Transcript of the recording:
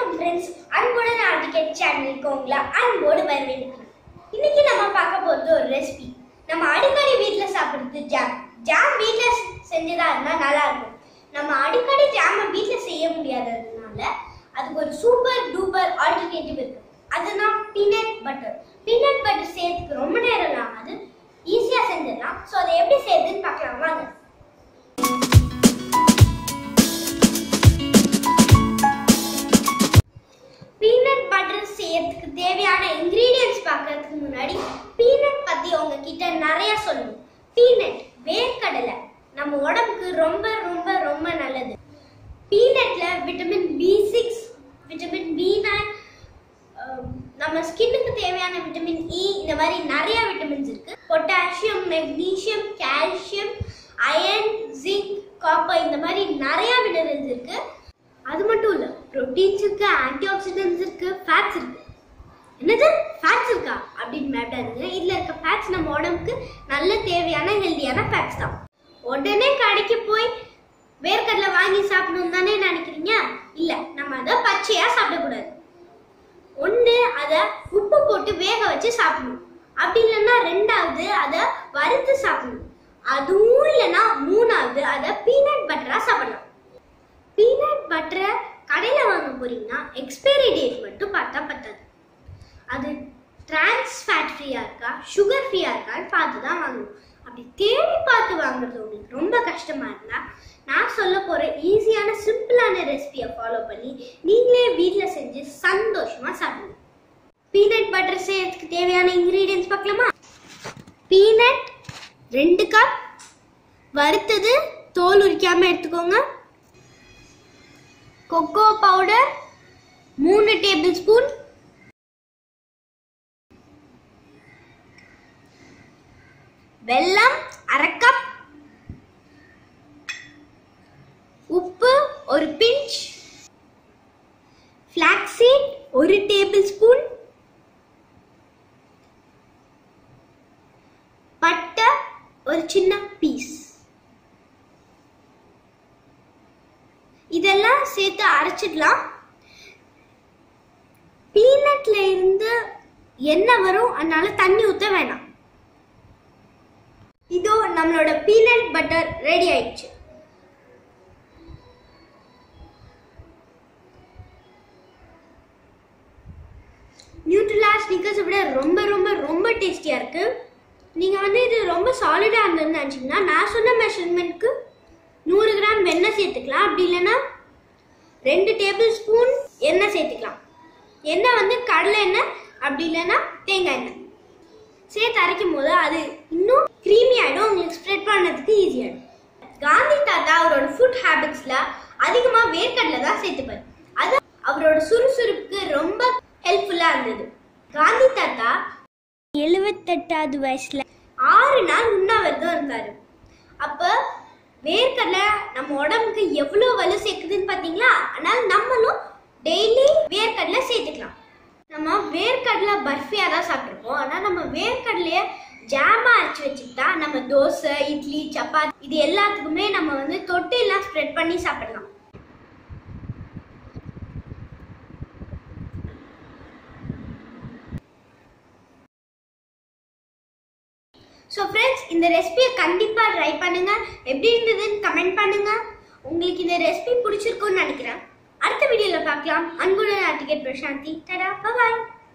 friends அன்புடன் ஆர்டிகேட் சேனலுக்கு உங்களை அன்போடு வரவேற்கிறேன் இன்னைக்கு நம்ம பார்க்க போகிறது ஒரு ரெசிபி நம்ம அடிக்கடி வீட்டில் சாப்பிடுறது ஜாம் ஜாம் வீட்டில் செஞ்சதா இருந்தால் நல்லா இருக்கும் நம்ம அடிக்கடி ஜாமை வீட்டில் செய்ய முடியாததுனால அதுக்கு ஒரு சூப்பர் டூப்பர் ஆல்டர்னேட்டிவ் இருக்கு அதுதான் பீனட் பட்டர் பீனட் பட்டர் செய்யறதுக்கு ரொம்ப நேரம் ஆகாது ஈஸியாக செஞ்சிடலாம் ஸோ அதை எப்படி செய்யறதுன்னு பார்க்கலாம் வாங்க பீனட் பட்டர் செய்யறதுக்கு தேவையான இன்கிரீடியன்ஸ் பார்க்கறதுக்கு முன்னாடி பீனட் பத்தி உங்ககிட்ட நிறைய சொல்லணும் பீனட் வேர்க்கடலை நம்ம உடம்புக்கு ரொம்ப ரொம்ப ரொம்ப நல்லது பீனட்ல vitamin B six vitamin B nine நம்ம ஸ்கின்னுக்கு தேவையான விட்டமின் இ இந்த மாதிரி நிறைய விட்டமின்ஸ் இருக்கு potassium magnesium calcium iron zinc copper இந்த மாதிரி நிறைய விட்டமின்ஸ் இருக்கு அது மட்டும் இல்ல ப்ரோட்டீன்ஸ் இருக்கு ஆன்டி ஆக்சிடென்ட்ஸ் இருக்கு ஃபேட்ஸ் இருக்கு என்னது ஃபேட்ஸ் இருக்கா அப்படின்னு மேட்டாருங்க இதுல இருக்க ஃபேட்ஸ் நம்ம உடம்புக்கு நல்ல தேவையான ஹெல்தியான ஃபேட்ஸ் தான் உடனே கடைக்கு போய் வேர்க்கடலை வாங்கி சாப்பிடணும் தானே நினைக்கிறீங்க இல்ல நம்ம அதை பச்சையா சாப்பிடக்கூடாது ஒன்று அதை உப்பு போட்டு வேக வச்சு சாப்பிடணும் அப்படி இல்லைன்னா ரெண்டாவது அதை வறுத்து சாப்பிடணும் அதுவும் இல்லைன்னா மூணாவது அதை பீனட் பட்டரா சாப்பிடலாம் பீனட் பட்டரை கடையில் வாங்க போறீங்கன்னா எக்ஸ்பைரி டேட் மட்டும் பார்த்தா பத்தாது அது டிரான்ஸ் ஃபேட் ஃப்ரீயாக இருக்கா சுகர் ஃப்ரீயாக இருக்கான்னு பார்த்து தான் வாங்கணும் அப்படி தேடி பார்த்து வாங்குறது உங்களுக்கு ரொம்ப கஷ்டமாக இருந்தால் நான் சொல்ல போகிற ஈஸியான சிம்பிளான ரெசிபியை ஃபாலோ பண்ணி நீங்களே வீட்டில் செஞ்சு சந்தோஷமாக சாப்பிடுங்க பீனட் பட்டர் செய்யறதுக்கு தேவையான இன்க்ரீடியன்ஸ் பார்க்கலாமா பீனட் ரெண்டு கப் வறுத்தது தோல் உரிக்காமல் எடுத்துக்கோங்க கொக்கோ பவுடர் மூணு டேபிள் ஸ்பூன் வெல்லம் அரை கப் உப்பு ஒரு பிஞ்ச் ஃபிளாக்ஸீட் ஒரு டேபிள் ஸ்பூன் பட்டை ஒரு சின்ன பீஸ் இதெல்லாம் சேர்த்து அரைச்சிடலாம் பீனட்ல இருந்து எண்ணெய் வரும் அதனால தண்ணி ஊற்ற வேணாம் இதோ நம்மளோட பீனட் பட்டர் ரெடி ஆயிடுச்சு நியூட்ரிலா ஸ்னிக்கர்ஸை விட ரொம்ப ரொம்ப ரொம்ப டேஸ்டியா இருக்கு நீங்க வந்து இது ரொம்ப சாலிடா இருந்ததுன்னு நினைச்சீங்கன்னா நான் சொன்ன மெஷர்மெண்ட்க்கு நூறு கிராம் வெண்ணெய் சேர்த்துக்கலாம் அப்படி இல்லைன்னா ரெண்டு டேபிள் ஸ்பூன் எண்ணெய் சேர்த்துக்கலாம் எண்ணெய் வந்து கடலை எண்ணெய் அப்படி இல்லைன்னா தேங்காய் எண்ணெய் சேர்த்து அரைக்கும் போது அது இன்னும் க்ரீமி ஆகிடும் உங்களுக்கு ஸ்ப்ரெட் பண்ணதுக்கு ஈஸியாகிடும் காந்தி தாத்தா அவரோட ஃபுட் ஹேபிட்ஸில் அதிகமாக வேர்க்கடலை தான் சேர்த்துப்பார் அது அவரோட சுறுசுறுப்புக்கு ரொம்ப ஹெல்ப்ஃபுல்லாக இருந்தது காந்தி தாத்தா எழுபத்தெட்டாவது வயசுல ஆறு நாள் உண்ணாவிரதம் இருந்தாரு அப்ப வேர்க்கடலை நம்ம உடம்புக்கு எவ்வளவு வலு சேர்க்குதுன்னு பாத்தீங்களா அதனால நம்மளும் டெய்லி வேர்க்கடலை சேர்த்துக்கலாம் நம்ம வேர்க்கடலை பர்ஃபியா தான் சாப்பிட்ருப்போம் ஆனால் நம்ம வேர்க்கடலைய ஜாமா அரைச்சி வச்சுக்கிட்டா நம்ம தோசை இட்லி சப்பாத்தி இது எல்லாத்துக்குமே நம்ம வந்து தொட்டு எல்லாம் ஸ்ப்ரெட் பண்ணி சாப்பிடலாம் ஸோ ஃப்ரெண்ட்ஸ் இந்த ரெசிபியை கண்டிப்பாக ட்ரை பண்ணுங்க எப்படி இருந்ததுன்னு கமெண்ட் பண்ணுங்க உங்களுக்கு இந்த ரெசிபி பிடிச்சிருக்கும்னு நினைக்கிறேன் அடுத்த வீடியோவில் பார்க்கலாம் அன்புடன் ஆர்டிகேட் பிரசாந்தி டடா பாய்